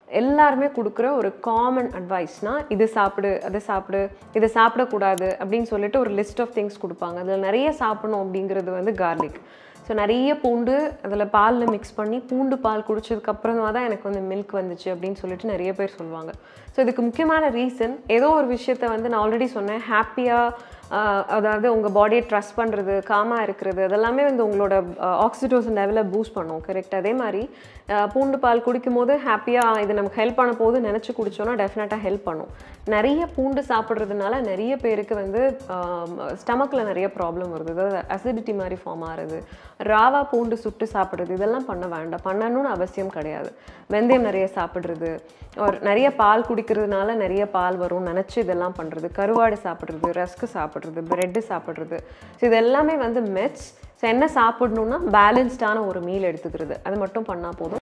எல்லாருமே கொடுக்குற ஒரு காமன் அட்வைஸ்னால் இது சாப்பிடு அதை சாப்பிடு இதை சாப்பிடக்கூடாது அப்படின்னு சொல்லிட்டு ஒரு லிஸ்ட் ஆஃப் திங்ஸ் கொடுப்பாங்க அதில் நிறைய சாப்பிடணும் அப்படிங்கிறது வந்து கார்லிக் ஸோ நிறைய பூண்டு அதில் பாலில் மிக்ஸ் பண்ணி பூண்டு பால் குடிச்சதுக்கப்புறமா தான் எனக்கு வந்து மில்க் வந்துச்சு அப்படின்னு சொல்லிட்டு நிறைய பேர் சொல்லுவாங்க ஸோ இதுக்கு முக்கியமான ரீசன் ஏதோ ஒரு விஷயத்த வந்து நான் ஆல்ரெடி சொன்னேன் ஹாப்பியாக அதாவது உங்கள் பாடியை ட்ரஸ்ட் பண்ணுறது காமாக இருக்கிறது அதெல்லாமே வந்து உங்களோட ஆக்சிடோசன் லெவலை பூஸ்ட் பண்ணும் கரெக்ட் அதே மாதிரி அஹ், பூண்டு பால் குடிக்கும் போது ஹாப்பியாக இது நமக்கு ஹெல்ப் பண்ண போது நினச்சி குடிச்சோன்னா டெஃபினட்டாக ஹெல்ப் பண்ணும் நிறைய பூண்டு சாப்பிட்றதுனால நிறைய பேருக்கு வந்து ஸ்டமக்கில் நிறைய ப்ராப்ளம் வருது அதாவது அசிடிட்டி மாதிரி ஃபார்ம் ஆகுறது ராவா பூண்டு சுட்டு சாப்பிட்றது இதெல்லாம் பண்ண வேண்டாம் பண்ணணும்னு அவசியம் கிடையாது வெந்தயம் நிறைய சாப்பிட்றது ஒரு நிறைய பால் குடிக்கிறதுனால நிறைய பால் வரும் நினச்சி இதெல்லாம் பண்ணுறது கருவாடு சாப்பிட்றது ரஸ்க்கு சாப்பிட்றது பிரெட்டு சாப்பிட்றது ஸோ இது எல்லாமே வந்து மெட்ஸ் ஸோ என்ன சாப்பிடணுன்னா பேலன்ஸ்டான ஒரு மீல் எடுத்துக்கிறது அது மட்டும் பண்ணால் போதும்